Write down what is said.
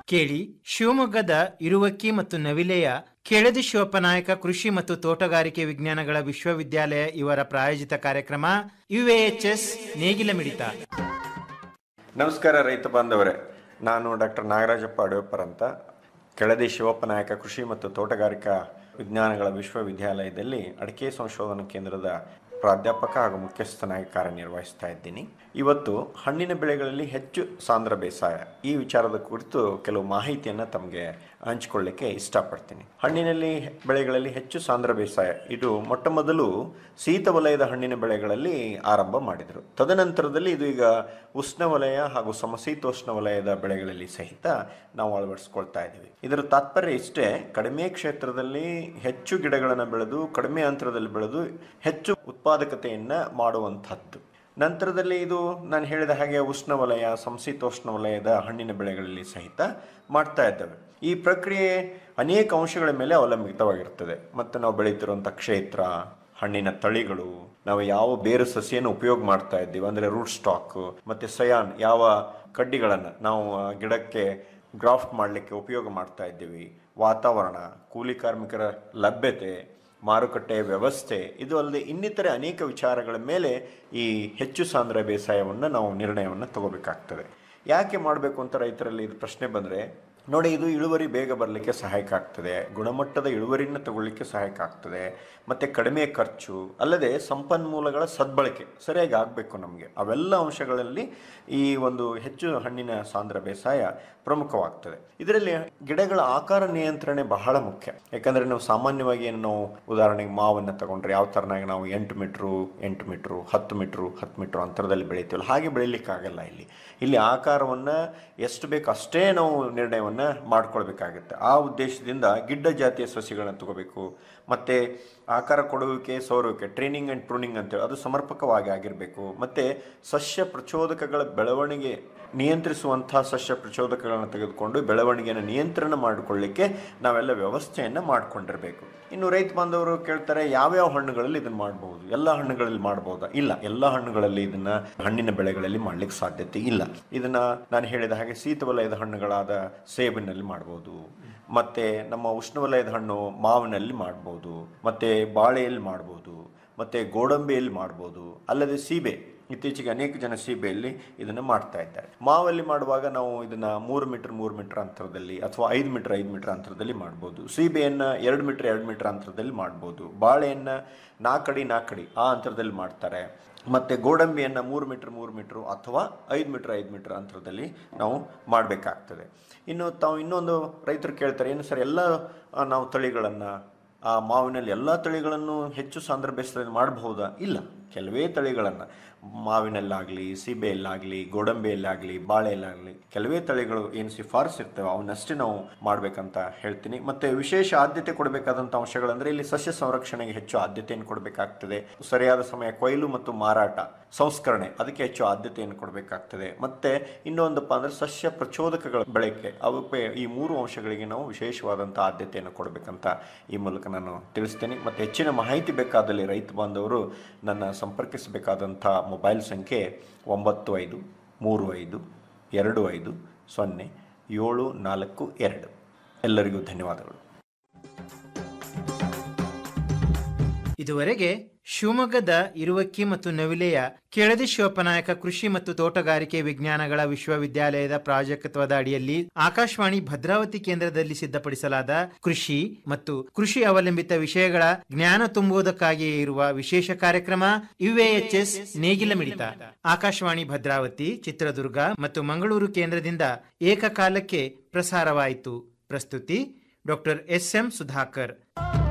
ಕೇಳಿ ಶಿವಮೊಗ್ಗದ ಇರುವಕ್ಕಿ ಮತ್ತು ನವಿಲೆಯ ಕೆಳದಿ ಶಿವಪ್ಪನಾಯಕ ಕೃಷಿ ಮತ್ತು ತೋಟಗಾರಿಕೆ ವಿಜ್ಞಾನಗಳ ವಿಶ್ವವಿದ್ಯಾಲಯ ಇವರ ಪ್ರಾಯೋಜಿತ ಕಾರ್ಯಕ್ರಮ ಯುಎಎಚ್ಎಸ್ ನೇಗಿಲ ಮಿಡಿತ ನಮಸ್ಕಾರ ರೈತ ಬಾಂಧವರೇ ನಾನು ಡಾಕ್ಟರ್ ನಾಗರಾಜಪ್ಪ ಅಡವೆಪ್ಪರ್ ಅಂತ ಕೆಳದಿ ಶಿವಪ್ಪ ನಾಯಕ ಕೃಷಿ ಮತ್ತು ತೋಟಗಾರಿಕಾ ವಿಜ್ಞಾನಗಳ ವಿಶ್ವವಿದ್ಯಾಲಯದಲ್ಲಿ ಅಡಿಕೆ ಸಂಶೋಧನಾ ಕೇಂದ್ರದ ಪ್ರಾಧ್ಯಾಪಕ ಹಾಗೂ ಮುಖ್ಯಸ್ಥನಾಗಿ ಕಾರ್ಯನಿರ್ವಹಿಸ್ತಾ ಇದ್ದೀನಿ ಇವತ್ತು ಹಣ್ಣಿನ ಬೆಳೆಗಳಲ್ಲಿ ಹೆಚ್ಚು ಸಾಂದ್ರ ಬೇಸಾಯ ಈ ವಿಚಾರದ ಕುರಿತು ಕೆಲವು ಮಾಹಿತಿಯನ್ನು ತಮಗೆ ಹಂಚಿಕೊಳ್ಳಿಕ್ಕೆ ಇಷ್ಟಪಡ್ತೀನಿ ಹಣ್ಣಿನಲ್ಲಿ ಬೆಳೆಗಳಲ್ಲಿ ಹೆಚ್ಚು ಸಾಂದ್ರ ಬೇಸಾಯ ಇದು ಮೊಟ್ಟ ಮೊದಲು ಶೀತ ವಲಯದ ಹಣ್ಣಿನ ಬೆಳೆಗಳಲ್ಲಿ ಆರಂಭ ಮಾಡಿದರು ತದನಂತರದಲ್ಲಿ ಇದು ಈಗ ಉಷ್ಣವಲಯ ಹಾಗೂ ಸಮಶೀತೋಷ್ಣ ವಲಯದ ಬೆಳೆಗಳಲ್ಲಿ ಸಹಿತ ನಾವು ಅಳವಡಿಸ್ಕೊಳ್ತಾ ಇದ್ದೀವಿ ಇದರ ತಾತ್ಪರ್ಯ ಇಷ್ಟೇ ಕಡಿಮೆ ಕ್ಷೇತ್ರದಲ್ಲಿ ಹೆಚ್ಚು ಗಿಡಗಳನ್ನು ಬೆಳೆದು ಕಡಿಮೆ ಅಂತರದಲ್ಲಿ ಬೆಳೆದು ಹೆಚ್ಚು ಉತ್ಪಾದಕತೆಯನ್ನ ಮಾಡುವಂಥದ್ದು ನಂತರದಲ್ಲಿ ಇದು ನಾನು ಹೇಳಿದ ಹಾಗೆ ಉಷ್ಣವಲಯ ಸಂಶೀತೋಷ್ಣ ವಲಯದ ಹಣ್ಣಿನ ಬೆಳೆಗಳಲ್ಲಿ ಸಹಿತ ಮಾಡ್ತಾ ಇದ್ದೇವೆ ಈ ಪ್ರಕ್ರಿಯೆ ಅನೇಕ ಅಂಶಗಳ ಮೇಲೆ ಅವಲಂಬಿತವಾಗಿರ್ತದೆ ಮತ್ತು ನಾವು ಬೆಳೀತಿರುವಂಥ ಕ್ಷೇತ್ರ ಹಣ್ಣಿನ ತಳಿಗಳು ನಾವು ಯಾವ ಬೇರು ಸಸಿಯನ್ನು ಉಪಯೋಗ ಮಾಡ್ತಾ ಇದ್ದೀವಿ ಅಂದರೆ ರೂಟ್ ಸ್ಟಾಕ್ ಮತ್ತು ಸಯಾನ್ ಯಾವ ಕಡ್ಡಿಗಳನ್ನು ನಾವು ಆ ಗಿಡಕ್ಕೆ ಗ್ರಾಫ್ಟ್ ಮಾಡಲಿಕ್ಕೆ ಉಪಯೋಗ ಮಾಡ್ತಾ ಇದ್ದೀವಿ ವಾತಾವರಣ ಕೂಲಿ ಕಾರ್ಮಿಕರ ಲಭ್ಯತೆ ಮಾರುಕಟ್ಟೆಯ ವ್ಯವಸ್ಥೆ ಇದು ಅಲ್ಲದೆ ಇನ್ನಿತರೆ ಅನೇಕ ವಿಚಾರಗಳ ಮೇಲೆ ಈ ಹೆಚ್ಚು ಸಾಂದ್ರ ಬೇಸಾಯವನ್ನು ನಾವು ನಿರ್ಣಯವನ್ನು ತಗೋಬೇಕಾಗ್ತದೆ ಯಾಕೆ ಮಾಡಬೇಕು ಅಂತ ರೈತರಲ್ಲಿ ಇದು ಪ್ರಶ್ನೆ ಬಂದರೆ ನೋಡಿ ಇದು ಇಳುವರಿ ಬೇಗ ಬರಲಿಕ್ಕೆ ಸಹಾಯಕ ಆಗ್ತದೆ ಗುಣಮಟ್ಟದ ಇಳುವರಿನ ತಗೊಳ್ಳಿಕ್ಕೆ ಸಹಾಯಕ ಆಗ್ತದೆ ಮತ್ತು ಕಡಿಮೆ ಖರ್ಚು ಅಲ್ಲದೆ ಸಂಪನ್ಮೂಲಗಳ ಸದ್ಬಳಕೆ ಸರಿಯಾಗಿ ಆಗಬೇಕು ನಮಗೆ ಅವೆಲ್ಲ ಅಂಶಗಳಲ್ಲಿ ಈ ಒಂದು ಹೆಚ್ಚು ಹಣ್ಣಿನ ಸಾಂದ್ರ ಬೇಸಾಯ ಪ್ರಮುಖವಾಗ್ತದೆ ಇದರಲ್ಲಿ ಗಿಡಗಳ ಆಕಾರ ನಿಯಂತ್ರಣೆ ಬಹಳ ಮುಖ್ಯ ಯಾಕಂದರೆ ನಾವು ಸಾಮಾನ್ಯವಾಗಿ ಏನು ನಾವು ಉದಾಹರಣೆಗೆ ಮಾವನ್ನು ತಗೊಂಡ್ರೆ ಯಾವ ಥರನಾಗಿ ನಾವು ಎಂಟು ಮೀಟ್ರು ಎಂಟು ಮೀಟ್ರು ಹತ್ತು ಮೀಟ್ರು ಹತ್ತು ಮೀಟ್ರು ಅಂತರದಲ್ಲಿ ಬೆಳಿತೀವಲ್ಲ ಹಾಗೆ ಬೆಳಿಲಿಕ್ಕಾಗಲ್ಲ ಇಲ್ಲಿ ಇಲ್ಲಿ ಆಕಾರವನ್ನು ಎಷ್ಟು ಬೇಕು ಅಷ್ಟೇ ನಾವು ನಿರ್ಣಯವನ್ನು ಮಾಡ್ಕೊಳ್ಬೇಕಾಗುತ್ತೆ ಆ ಉದ್ದೇಶದಿಂದ ಗಿಡ್ಡ ಜಾತಿಯ ಸಸಿಗಳನ್ನ ತಗೋಬೇಕು ಮತ್ತು ಆಕಾರ ಕೊಡುವಿಕೆ ಸೌರುವಿಕೆ ಟ್ರೈನಿಂಗ್ ಆ್ಯಂಡ್ ಪ್ರೂನಿಂಗ್ ಅಂತೇಳಿ ಅದು ಸಮರ್ಪಕವಾಗಿ ಆಗಿರಬೇಕು ಮತ್ತು ಸಸ್ಯ ಪ್ರಚೋದಕಗಳ ಬೆಳವಣಿಗೆ ನಿಯಂತ್ರಿಸುವಂಥ ಸಸ್ಯ ಪ್ರಚೋದಕಗಳನ್ನು ತೆಗೆದುಕೊಂಡು ಬೆಳವಣಿಗೆಯನ್ನು ನಿಯಂತ್ರಣ ಮಾಡಿಕೊಳ್ಳಿಕ್ಕೆ ನಾವೆಲ್ಲ ವ್ಯವಸ್ಥೆಯನ್ನು ಮಾಡಿಕೊಂಡಿರಬೇಕು ಇನ್ನು ರೈತ ಬಾಂಧವರು ಕೇಳ್ತಾರೆ ಯಾವ್ಯಾವ ಹಣ್ಣುಗಳಲ್ಲಿ ಇದನ್ನು ಮಾಡಬಹುದು ಎಲ್ಲ ಹಣ್ಣುಗಳಲ್ಲಿ ಮಾಡಬಹುದಾ ಇಲ್ಲ ಎಲ್ಲ ಹಣ್ಣುಗಳಲ್ಲಿ ಇದನ್ನ ಹಣ್ಣಿನ ಬೆಳೆಗಳಲ್ಲಿ ಮಾಡ್ಲಿಕ್ಕೆ ಸಾಧ್ಯತೆ ಇಲ್ಲ ಇದನ್ನ ನಾನು ಹೇಳಿದ ಹಾಗೆ ಶೀತವಲಯದ ಹಣ್ಣುಗಳಾದ ಸೇಬಿನಲ್ಲಿ ಮಾಡಬಹುದು ಮತ್ತೆ ನಮ್ಮ ಉಷ್ಣವಲಯದ ಹಣ್ಣು ಮಾವಿನಲ್ಲಿ ಮಾಡ್ಬೋದು ಮತ್ತೆ ಬಾಳೆಯಲ್ಲಿ ಮಾಡ್ಬೋದು ಮತ್ತೆ ಗೋಡಂಬಿಯಲ್ಲಿ ಮಾಡ್ಬೋದು ಅಲ್ಲದೆ ಸೀಬೆ ಇತ್ತೀಚೆಗೆ ಅನೇಕ ಜನ ಸೀಬೆಯಲ್ಲಿ ಇದನ್ನು ಮಾಡ್ತಾ ಇದ್ದಾರೆ ಮಾವಲ್ಲಿ ಮಾಡುವಾಗ ನಾವು ಇದನ್ನ ಮೂರು ಮೀಟರ್ ಮೂರು ಮೀಟರ್ ಅಂತರದಲ್ಲಿ ಅಥವಾ ಐದು ಮೀಟರ್ ಐದು ಮೀಟರ್ ಅಂತರದಲ್ಲಿ ಮಾಡ್ಬೋದು ಸೀಬೆಯನ್ನು ಎರಡು ಮೀಟರ್ ಎರಡು ಮೀಟರ್ ಅಂತರದಲ್ಲಿ ಮಾಡ್ಬೋದು ಬಾಳೆಯನ್ನು ನಾಲ್ಕಡಿ ನಾಲ್ಕಡಿ ಆ ಅಂತರದಲ್ಲಿ ಮಾಡ್ತಾರೆ ಮತ್ತು ಗೋಡಂಬಿಯನ್ನು ಮೂರು ಮೀಟರ್ ಮೂರು ಮೀಟ್ರು ಅಥವಾ ಐದು ಮೀಟರ್ ಐದು ಮೀಟರ್ ಅಂತರದಲ್ಲಿ ನಾವು ಮಾಡಬೇಕಾಗ್ತದೆ ಇನ್ನು ತಾವು ಇನ್ನೊಂದು ರೈತರು ಕೇಳ್ತಾರೆ ಏನು ಸರ್ ಎಲ್ಲ ಆ, ನಾವು ತಳಿಗಳನ್ನು ಆ ಮಾವಿನಲ್ಲಿ ಎಲ್ಲ ತಳಿಗಳನ್ನು ಹೆಚ್ಚು ಸಾಂದ್ರ ಬೇಸರದಲ್ಲಿ ಮಾಡಬಹುದಾ ಇಲ್ಲ ಕೆಲವೇ ತಳಿಗಳನ್ನು ಮಾವಿನಲ್ಲಾಗಲಿ ಸೀಬೆಯಲ್ಲಾಗಲಿ ಗೋಡಂಬಿಯಲ್ಲಾಗಲಿ ಬಾಳೆಯಲ್ಲಾಗಲಿ ಕೆಲವೇ ತಳಿಗಳು ಏನು ಶಿಫಾರಸು ಇರ್ತವೆ ಅವನ್ನಷ್ಟೇ ನಾವು ಮಾಡಬೇಕಂತ ಹೇಳ್ತೀನಿ ಮತ್ತು ವಿಶೇಷ ಆದ್ಯತೆ ಕೊಡಬೇಕಾದಂಥ ಅಂಶಗಳಂದರೆ ಇಲ್ಲಿ ಸಸ್ಯ ಸಂರಕ್ಷಣೆಗೆ ಹೆಚ್ಚು ಆದ್ಯತೆಯನ್ನು ಕೊಡಬೇಕಾಗ್ತದೆ ಸರಿಯಾದ ಸಮಯ ಕೊಯ್ಲು ಮತ್ತು ಮಾರಾಟ ಸಂಸ್ಕರಣೆ ಅದಕ್ಕೆ ಹೆಚ್ಚು ಆದ್ಯತೆಯನ್ನು ಕೊಡಬೇಕಾಗ್ತದೆ ಮತ್ತು ಇನ್ನೊಂದಪ್ಪ ಅಂದರೆ ಸಸ್ಯ ಪ್ರಚೋದಕಗಳ ಬಳಕೆ ಅವಕ್ಕೆ ಈ ಮೂರು ಅಂಶಗಳಿಗೆ ನಾವು ವಿಶೇಷವಾದಂಥ ಆದ್ಯತೆಯನ್ನು ಕೊಡಬೇಕಂತ ಈ ಮೂಲಕ ನಾನು ತಿಳಿಸ್ತೇನೆ ಮತ್ತು ಹೆಚ್ಚಿನ ಮಾಹಿತಿ ಬೇಕಾದಲ್ಲಿ ರೈತ ಬಾಂಧವರು ನನ್ನ ಸಂಪರ್ಕಿಸಬೇಕಾದಂಥ ಮೊಬೈಲ್ ಸಂಖ್ಯೆ ಒಂಬತ್ತು ಐದು ಮೂರು ಐದು ಎರಡು ಐದು ಸೊನ್ನೆ ಏಳು ನಾಲ್ಕು ಎರಡು ಎಲ್ಲರಿಗೂ ಧನ್ಯವಾದಗಳು ಇದುವರೆಗೆ ಶಿವಮೊಗ್ಗದ ಇರುವಕ್ಕಿ ಮತ್ತು ನವಿಲೆಯ ಕೆಳದಿ ಶಿವಪ್ಪನಾಯಕ ಕೃಷಿ ಮತ್ತು ತೋಟಗಾರಿಕೆ ವಿಜ್ಞಾನಗಳ ವಿಶ್ವವಿದ್ಯಾಲಯದ ಪ್ರಾಜೆಕ್ಟ್ವದ ಅಡಿಯಲ್ಲಿ ಆಕಾಶವಾಣಿ ಭದ್ರಾವತಿ ಕೇಂದ್ರದಲ್ಲಿ ಸಿದ್ಧಪಡಿಸಲಾದ ಕೃಷಿ ಮತ್ತು ಕೃಷಿ ಅವಲಂಬಿತ ವಿಷಯಗಳ ಜ್ಞಾನ ತುಂಬುವುದಕ್ಕಾಗಿಯೇ ಇರುವ ವಿಶೇಷ ಕಾರ್ಯಕ್ರಮ ಯುಎಎಚ್ಎಸ್ ನೇಗಿಲ ಮಿಡಿತ ಆಕಾಶವಾಣಿ ಭದ್ರಾವತಿ ಚಿತ್ರದುರ್ಗ ಮತ್ತು ಮಂಗಳೂರು ಕೇಂದ್ರದಿಂದ ಏಕಕಾಲಕ್ಕೆ ಪ್ರಸಾರವಾಯಿತು ಪ್ರಸ್ತುತಿ ಡಾಕ್ಟರ್ ಎಸ್ ಎಂ ಸುಧಾಕರ್